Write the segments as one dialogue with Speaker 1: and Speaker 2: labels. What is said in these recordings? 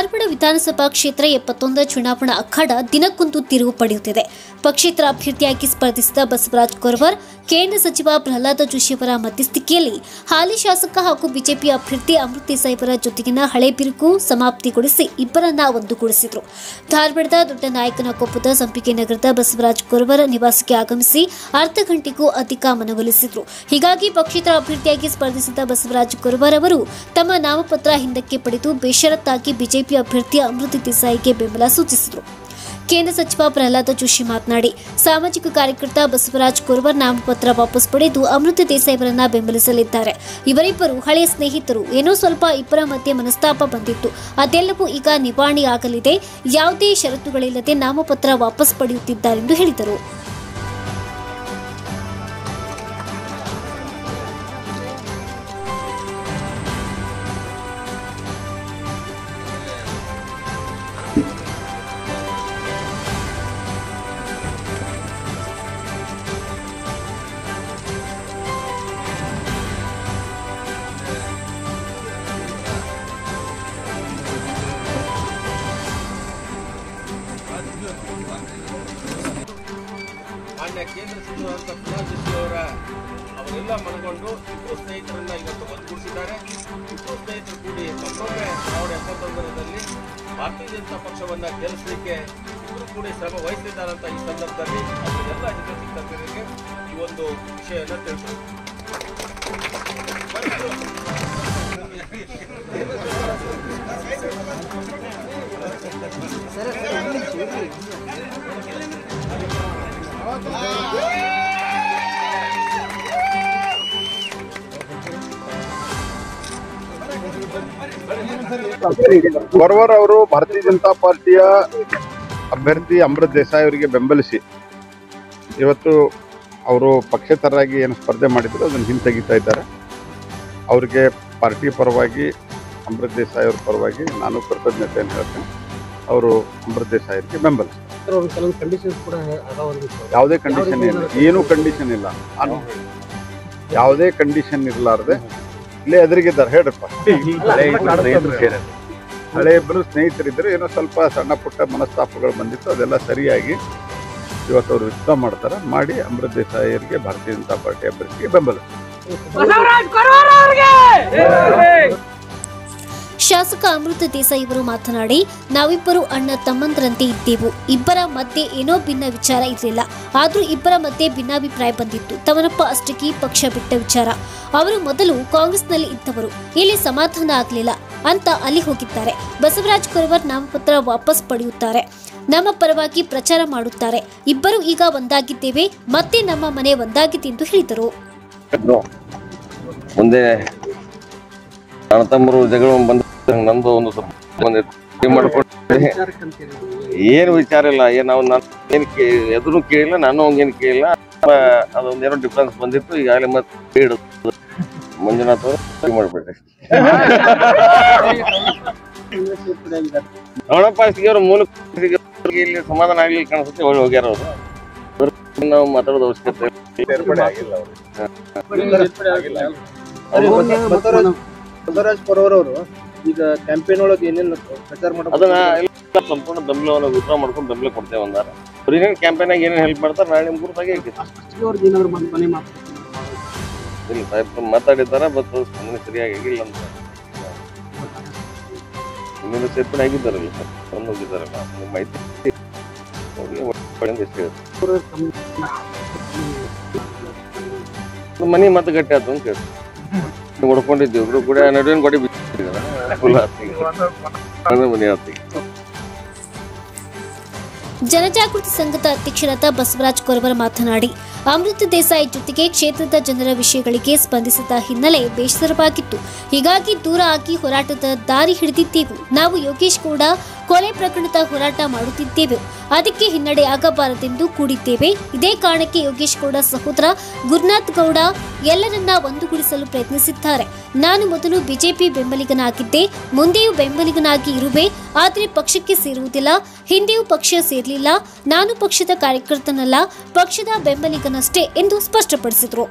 Speaker 1: ಧಾರವಾಡ ವಿಧಾನಸಭಾ ಕ್ಷೇತ್ರ ಎಪ್ಪತ್ತೊಂದರ ಚುನಾವಣಾ ಅಖಾಡ ದಿನಕ್ಕೊಂದು ತಿರುವು ಪಡೆಯುತ್ತಿದೆ ಪಕ್ಷೇತರ ಅಭ್ಯರ್ಥಿಯಾಗಿ ಸ್ಪರ್ಧಿಸಿದ ಬಸವರಾಜ್ ಕೊರವರ್ ಕೇಂದ್ರ ಸಚಿವ ಪ್ರಹ್ಲಾದ ಜೋಶಿಯವರ ಮಧ್ಯಸ್ಥಿಕೆಯಲ್ಲಿ ಹಾಲಿ ಶಾಸಕ ಹಾಗೂ ಬಿಜೆಪಿ ಅಭ್ಯರ್ಥಿ ಅಮೃತ್ ದೇಸಾಯಿ ಅವರ ಜೊತೆಗಿನ ಹಳೆ ಬಿರುಕು ಸಮಾಪ್ತಿಗೊಳಿಸಿ ಇಬ್ಬರನ್ನ ಒಂದುಗೂಡಿಸಿದ್ರು ಧಾರವಾಡದ ದೊಡ್ಡ ನಾಯಕನಕೊಪ್ಪದ ಸಂಪಿಗೆ ನಗರದ ಬಸವರಾಜ್ ಕೊರವರ ನಿವಾಸಕ್ಕೆ ಆಗಮಿಸಿ ಅರ್ಧ ಗಂಟೆಗೂ ಅಧಿಕ ಮನವೊಲಿಸಿದ್ರು ಹೀಗಾಗಿ ಪಕ್ಷೇತರ ಅಭ್ಯರ್ಥಿಯಾಗಿ ಸ್ಪರ್ಧಿಸಿದ ಬಸವರಾಜ್ ಕೊರವರ್ ಅವರು ತಮ್ಮ ನಾಮಪತ್ರ ಹಿಂದಕ್ಕೆ ಪಡೆದು ಬೇಷರತ್ತಾಗಿ ಬಿಜೆಪಿ ಅಭ್ಯರ್ಥಿ ಅಮೃತ್ ದೇಸಾಯಿಗೆ ಬೆಂಬಲ ಸೂಚಿಸಿದರು ಕೇಂದ್ರ ಸಚಿವ ಪ್ರಹ್ಲಾದ ಜೋಶಿ ಮಾತನಾಡಿ ಸಾಮಾಜಿಕ ಕಾರ್ಯಕರ್ತ ಬಸವರಾಜ್ ಕೊರವರ್ ನಾಮಪತ್ರ ವಾಪಸ್ ಪಡೆದು ಅಮೃತ ದೇಸಾಯಿ ಅವರನ್ನ ಬೆಂಬಲಿಸಲಿದ್ದಾರೆ ಇವರಿಬ್ಬರು ಹಳೆಯ ಸ್ನೇಹಿತರು ಏನೋ ಸ್ವಲ್ಪ ಇಬ್ಬರ ಮಧ್ಯೆ ಮನಸ್ತಾಪ ಬಂದಿತ್ತು ಅದೆಲ್ಲವೂ ಈಗ ನಿವಾರಣೆಯಾಗಲಿದೆ ಯಾವುದೇ ಷರತ್ತುಗಳಿಲ್ಲದೆ ನಾಮಪತ್ರ ವಾಪಸ್ ಪಡೆಯುತ್ತಿದ್ದಾರೆಂದು ಹೇಳಿದರು
Speaker 2: ಮಾನ್ಯ ಕೇಂದ್ರ ಸಚಿವರಾದಂಥ ಪ್ರಹ್ಲಾದ್ ಜೋಶಿ ಅವರ ಅವರೆಲ್ಲ ಮನಗೊಂಡು ಇಬ್ಬರು ಸ್ನೇಹಿತರನ್ನ ಇವತ್ತು ಒಂದುಗೂಡಿಸಿದ್ದಾರೆ ಇಬ್ಬರು ಸ್ನೇಹಿತರು ಕೂಡಿ ಮತ್ತೊಮ್ಮೆ ಸಾವಿರದ ಎಪ್ಪತ್ತೊಂದರದಲ್ಲಿ ಭಾರತೀಯ ಜನತಾ ಪಕ್ಷವನ್ನ ಗೆಲ್ಲಿಸಲಿಕ್ಕೆ ಇಬ್ಬರು ಕೂಡಿ ಶ್ರಮ ವಹಿಸಿದ್ದಾರಂತ ಈ ಸಂದರ್ಭದಲ್ಲಿ ಅವರೆಲ್ಲ ಹಿತ ಚಿಂತಕರಿಗೆ ಈ ಒಂದು ವಿಷಯವನ್ನು ತಿಳಿಸಿದರು
Speaker 3: ಕೊರವರ್ ಅವರು ಭಾರತೀಯ ಜನತಾ ಪಾರ್ಟಿಯ ಅಭ್ಯರ್ಥಿ ಅಮೃತ್ ದೇಸಾಯಿ ಅವರಿಗೆ ಬೆಂಬಲಿಸಿ ಇವತ್ತು ಅವರು ಪಕ್ಷೇತರರಾಗಿ ಏನು ಸ್ಪರ್ಧೆ ಮಾಡಿದ್ರು ಅದನ್ನು ಹಿಂತೆಗಿತಾ ಇದ್ದಾರೆ ಅವರಿಗೆ ಪಾರ್ಟಿ ಪರವಾಗಿ ಅಮೃತ್ ದೇಸಾಯಿ ಅವ್ರ ಪರವಾಗಿ ನಾನು ಕೃತಜ್ಞತೆಯನ್ನು ಹೇಳ್ತೇನೆ ಅವರು ಅಮೃತ್ ದೇಸಾಯಿ ಅವರಿಗೆ ಬೆಂಬಲಿಸಿ
Speaker 4: ಅವ್ರು ಕೆಲವೊಂದು ಕಂಡೀಷನ್ಸ್ ಕೂಡ ಅದಾವಂದಿತ್ತು
Speaker 3: ಯಾವುದೇ ಕಂಡೀಷನ್ ಇಲ್ಲ ಏನೂ ಕಂಡೀಷನ್ ಇಲ್ಲ ನಾನು ಯಾವುದೇ ಕಂಡೀಷನ್ ಇರಲಾರ್ದೆ ಇಲ್ಲೇ ಎದುರಿಗಿದ್ದಾರೆ ಹೇಳ್ರಪ್ಪ ಹಳೆ ಇಬ್ಬರು ಸ್ನೇಹಿತರಿದ್ದರು ಏನೋ ಸ್ವಲ್ಪ ಸಣ್ಣ ಪುಟ್ಟ ಮನಸ್ತಾಪಗಳು ಬಂದಿತ್ತು ಅದೆಲ್ಲ ಸರಿಯಾಗಿ ಇವತ್ತು ಅವರು ವಿತ್ಡ್ರಾ ಮಾಡ್ತಾರೆ ಮಾಡಿ ಅಮೃತ್ ದೇಸಾಯಿ ಅವರಿಗೆ ಭಾರತೀಯ ಜನತಾ ಪಾರ್ಟಿ ಅಭ್ಯರ್ಥಿಗೆ ಬೆಂಬಲ
Speaker 1: ಶಾಸಕ ಅಮೃತ ದೇಸಾಯಿ ಅವರು ಮಾತನಾಡಿ ನಾವಿಬ್ಬರು ಅಣ್ಣ ತಮ್ಮಂದರಂತೆ ಇದ್ದೆವು ಇಬ್ಬರ ಮಧ್ಯೆ ಏನೋ ಭಿನ್ನ ವಿಚಾರ ಇರಲಿಲ್ಲ ಆದ್ರೂ ಇಬ್ಬರ ಮಧ್ಯೆ ಭಿನ್ನಾಭಿಪ್ರಾಯ ಬಂದಿತ್ತು ತವನಪ್ಪ ಅಷ್ಟಕ್ಕೆ ಪಕ್ಷ ಬಿಟ್ಟ ವಿಚಾರ ಅವರು ಮೊದಲು ಕಾಂಗ್ರೆಸ್ನಲ್ಲಿ ಇದ್ದವರು ಇಲ್ಲಿ ಸಮಾಧಾನ ಆಗಲಿಲ್ಲ ಅಂತ ಅಲ್ಲಿ ಹೋಗಿದ್ದಾರೆ ಬಸವರಾಜ್ ಕೊರವರ್ ನಾಮಪತ್ರ ವಾಪಸ್ ಪಡೆಯುತ್ತಾರೆ ನಮ್ಮ ಪರವಾಗಿ ಪ್ರಚಾರ ಮಾಡುತ್ತಾರೆ ಇಬ್ಬರು ಈಗ ಒಂದಾಗಿದ್ದೇವೆ ಮತ್ತೆ ನಮ್ಮ ಮನೆ ಒಂದಾಗಿದೆ ಎಂದು ಹೇಳಿದರು
Speaker 5: ಇದ್ರು. ಮುಂದೆ ನನ್ನ ತಮ್ಮರು ಜಗಳ ಬಂದ ನಂದು ಒಂದು ಸ್ವಲ್ಪ ಬಂದಿತ್ತು. ಏನ್ ಮಾಡ್ಕೊಂಡು ಏನು ವಿಚಾರ ಇಲ್ಲ ಏನ್ ನಾವು ನಾನು ಏನು ಕೇ ಎದುರು ಕೇಳಿಲ್ಲ ನಾನು ಹಂಗೇನು ಕೇಳಿಲ್ಲ ಆ, ಅದೊಂದೇನೋ ಡಿಫ್ರೆನ್ಸ್ ಬಂದಿತ್ತು ಈಗಾಗಲೇ ಮತ್ತೆ ಹಿಡಿದು ಮಂಜುನಾಥ್ ಅವರು ಸರಿ ಮಾಡ್ಬಿಟ್ರೆ ಅವಣಪ್ಪಾಸ್ತಿಗೆ ಅವರು ಮೂಲಕ ಇಲ್ಲಿ ಸಮಾಧಾನ ಆಗ್ಲಿಲ್ಲ ಕಾಣಿಸುತ್ತೆ ಒಳ್ಳೆ ಹೋಗ್ಯಾರ ಅವರು ಅದ್ರ ಬಗ್ಗೆ ನಾವು ಮಾತಾಡೋದು ಅವಶ್ಯಕತೆ ಇಲ್ಲ.
Speaker 3: ಸೇರ್ಪಡೆ ಆಗಿಲ್ಲ ಅವರು
Speaker 4: ಬಸವರಾಜ್ ಕೊರವರ್ ಅವರು ಈಗ ಕ್ಯಾಂಪೇನ್ ಒಳಗೆ ಏನೇನು ಪ್ರಚಾರ
Speaker 5: ಅದನ್ನ
Speaker 4: ಮಾಡೋದು
Speaker 5: ಎಲ್ಲ ಸಂಪೂರ್ಣ ಬೆಂಬಲವನ್ನು ವಿಡ್ರಾ ಮಾಡ್ಕೊಂಡು ಬೆಂಬಲ ಕೊಡ್ತೇವೆ ಅಂದಾರ ಅವ್ರು ಏನೇನು ಕ್ಯಾಂಪೇನ್ ಆಗಿ ಏನೇನು ಹೆಲ್ಪ್ ಮಾಡ್ತಾರೆ ನಾಳೆ ನಿಮ್ ಗುರುತಾಗೆ ಹೇಳ್ತೀನಿ
Speaker 4: ಅವ್ರಿಗೆ ಏನಾದ್ರು ಮನೆ ಮನೆ ಮಾತು
Speaker 5: ಇಲ್ಲ ಸಾಹೇಬ್ರು ಮಾತಾಡಿದ್ದಾರೆ ಬಟ್ ಸ್ಪಂದನೆ ಸರಿಯಾಗಿ ಆಗಿಲ್ಲ ಅಂತ ಇನ್ನೇನು ಸೇರ್ಪಡೆ ಆಗಿದ್ದಾರಲ್ಲ ಸರ್ ಬಂದು ಹೋಗಿದ್ದಾರಲ್ಲ ನಿಮ್ಗೆ ಮಾಹಿತಿ ಅವ್ರಿಗೆ ಒಳ್ಳೆಯಿಂದ ಇಷ್ಟ ಹೇಳ್ತೀನಿ. ನಮ್ಮ ಮನೆ ಮತ್ತೆ ಗಟ್ಟಿ ಆಯ್ತು ಅಂತ ಕೇಳಿ ಹೊಡ್ಕೊಂಡಿದ್ದೀವಿ ಇಬ್ರು ಕೂಡ ನಡುವಿನ ಗೋಡೆ ಬಿಟ್ಟಿದ್ದಾರೆ ಫುಲ್ ಆಸ್ತಿಗೆ ನನ್ನ ಮನೆ ಆಸ್ತಿಗೆ
Speaker 1: ಜನಜಾಗೃತಿ ಸಂಘದ ಅಧ್ಯಕ್ಷರಾದ ಬಸವರಾಜ್ ಕೊರವರ ಮಾತನಾಡಿ ಅಮೃತ ದೇಸಾಯಿ ಜೊತೆಗೆ ಕ್ಷೇತ್ರದ ಜನರ ವಿಷಯಗಳಿಗೆ ಸ್ಪಂದಿಸಿದ ಹಿನ್ನೆಲೆ ಬೇಸರವಾಗಿತ್ತು ಹೀಗಾಗಿ ದೂರ ಆಗಿ ಹೋರಾಟದ ದಾರಿ ಹಿಡಿದಿದ್ದೆವು ನಾವು ಯೋಗೇಶ್ ಗೌಡ ಕೊಲೆ ಪ್ರಕರಣದ ಹೋರಾಟ ಮಾಡುತ್ತಿದ್ದೇವೆ ಅದಕ್ಕೆ ಹಿನ್ನಡೆ ಆಗಬಾರದೆಂದು ಕೂಡಿದ್ದೇವೆ ಇದೇ ಕಾರಣಕ್ಕೆ ಯೋಗೇಶ್ ಗೌಡ ಸಹೋದರ ಗುರುನಾಥ್ ಗೌಡ ಎಲ್ಲರನ್ನ ಒಂದುಗೂಡಿಸಲು ಪ್ರಯತ್ನಿಸಿದ್ದಾರೆ ನಾನು ಮೊದಲು ಬಿಜೆಪಿ ಬೆಂಬಲಿಗನಾಗಿದ್ದೆ ಮುಂದೆಯೂ ಬೆಂಬಲಿಗನಾಗಿ ಇರುವೆ ಆದರೆ ಪಕ್ಷಕ್ಕೆ ಸೇರುವುದಿಲ್ಲ ಹಿಂದೆಯೂ ಪಕ್ಷ ಸೇರಲಿಲ್ಲ ನಾನು ಪಕ್ಷದ ಕಾರ್ಯಕರ್ತನಲ್ಲ ಪಕ್ಷದ ಬೆಂಬಲಿಗನಷ್ಟೇ ಎಂದು ಸ್ಪಷ್ಟಪಡಿಸಿದರು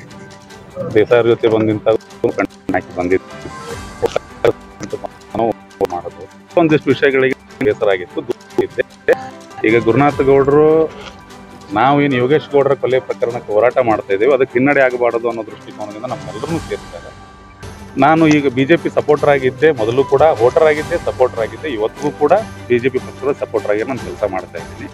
Speaker 3: ದೇಸಾಯಿ ಜೊತೆ ಬಂದಿಂತ ಹಾಕಿ ಬಂದಿತ್ತು
Speaker 6: ಮಾಡೋದು ಒಂದಿಷ್ಟು ವಿಷಯಗಳಿಗೆ ಬೇಸರಾಗಿತ್ತು ದೂರ ಇದ್ದೆ ಈಗ ಗುರುನಾಥ ಗೌಡರು ನಾವು ಏನು ಯೋಗೇಶ್ ಗೌಡರ ಕೊಲೆ ಪ್ರಕರಣಕ್ಕೆ ಹೋರಾಟ ಮಾಡ್ತಾ ಇದ್ದೇವೆ ಅದಕ್ಕೆ ಹಿನ್ನಡೆ ಆಗಬಾರದು ಅನ್ನೋ ದೃಷ್ಟಿಕೋನದಿಂದ ನಮ್ಮೆಲ್ಲರನ್ನೂ ಸೇರಿದ್ದಾರೆ ನಾನು ಈಗ ಬಿ ಜೆ ಪಿ ಸಪೋರ್ಟರ್ ಆಗಿದ್ದೆ ಮೊದಲು ಕೂಡ ವೋಟರ್ ಆಗಿದ್ದೆ ಸಪೋರ್ಟರ್ ಆಗಿದ್ದೆ ಇವತ್ತಿಗೂ ಕೂಡ ಬಿ ಜೆ ಪಿ ಪಕ್ಷದ ಸಪೋರ್ಟರ್ ಆಗಿ ನಾನು ಕೆಲಸ ಮಾಡ್ತಾ ಇದ್ದೀನಿ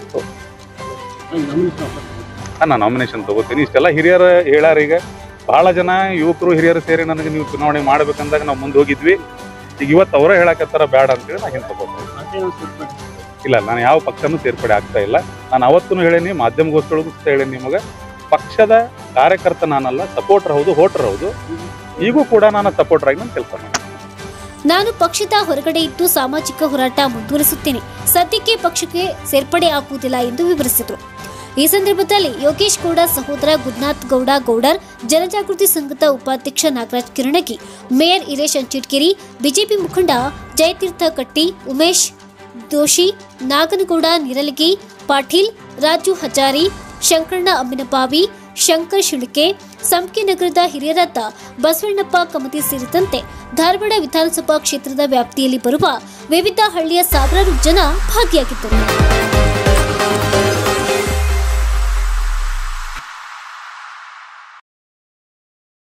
Speaker 6: ನಾನು ನಾಮಿನೇಷನ್ ತಗೋತೀನಿ ಇಷ್ಟೆಲ್ಲ ಹಿರಿಯರು ಹೇಳ್ಯಾರ ಈಗ ಬಹಳ ಜನ ಯುವಕರು ಹಿರಿಯರು ಸೇರಿ ನನಗೆ ನೀವು ಚುನಾವಣೆ ಮಾಡ್ಬೇಕಂದಾಗ ನಾವು ಮುಂದೆ ಹೋಗಿದ್ವಿ ಈಗ ಇವತ್ತು ಅವರೇ ಹೇಳಕತ್ತಾರ ಬೇಡ ಅಂತೇಳಿ ನಾನು ಹಿಂದೆ ತಗೋತೀನಿ ಇಲ್ಲ ನಾನು ಯಾವ ಪಕ್ಷನೂ ಸೇರ್ಪಡೆ ಆಗ್ತಾ ಇಲ್ಲ ನಾನು ಅವತ್ತೂ ಹೇಳೇನಿ ಮಾಧ್ಯಮಗೋಷ್ಠಿಯೊಳಗೂ ಸಹ ಹೇಳೇನಿ ನಿಮಗೆ ಪಕ್ಷದ ಕಾರ್ಯಕರ್ತ ನಾನಲ್ಲ ಸಪೋರ್ಟರ್ ಹೌದು ವೋಟರ್ ಹೌದು ಈಗೂ ಕೂಡ ನಾನು ಸಪೋರ್ಟರ್ ಆಗಿ ನಾನು ಕೆಲಸ ಮಾಡ್ತೀನಿ
Speaker 1: ನಾನು ಪಕ್ಷದ ಹೊರಗಡೆ ಇದ್ದು ಸಾಮಾಜಿಕ ಹೋರಾಟ ಮುಂದುವರಿಸುತ್ತೇನೆ ಸದ್ಯಕ್ಕೆ ಪಕ್ಷಕ್ಕೆ ಸೇರ್ಪಡೆ ಆಗುವುದಿಲ್ಲ ಎಂದು ವಿವರಿಸಿದರು ಈ ಸಂದರ್ಭದಲ್ಲಿ ಯೋಗೇಶ್ ಗೌಡ ಸಹೋದರ ಗುರುನಾಥ್ ಗೌಡ ಗೌಡರ್ ಜನಜಾಗೃತಿ ಸಂಘದ ಉಪಾಧ್ಯಕ್ಷ ನಾಗರಾಜ್ ಕಿರಣಗಿ ಮೇಯರ್ ಇರೇಶ್ ಅಂಚಿಟ್ಕಿರಿ ಬಿಜೆಪಿ ಮುಖಂಡ ಜಯತೀರ್ಥ ಕಟ್ಟಿ ಉಮೇಶ್ ದೋಶಿ ನಾಗನಗೌಡ ನಿರಲಗಿ ಪಾಟೀಲ್ ರಾಜು ಹಜಾರಿ ಶಂಕರಣ್ಣ ಅಮ್ಮಿನಬಾವಿ ಶಂಕರ್ ಶಿಳಿಕೆ ಸಂಕೆ ನಗರದ ಹಿರಿಯರಾದ ಬಸವಣ್ಣಪ್ಪ ಕಮತಿ ಸೇರಿದಂತೆ ಧಾರವಾಡ ವಿಧಾನಸಭಾ ಕ್ಷೇತ್ರದ ವ್ಯಾಪ್ತಿಯಲ್ಲಿ ಬರುವ ವಿವಿಧ ಹಳ್ಳಿಯ ಸಾವಿರಾರು ಜನ ಭಾಗಿಯಾಗಿದ್ದರು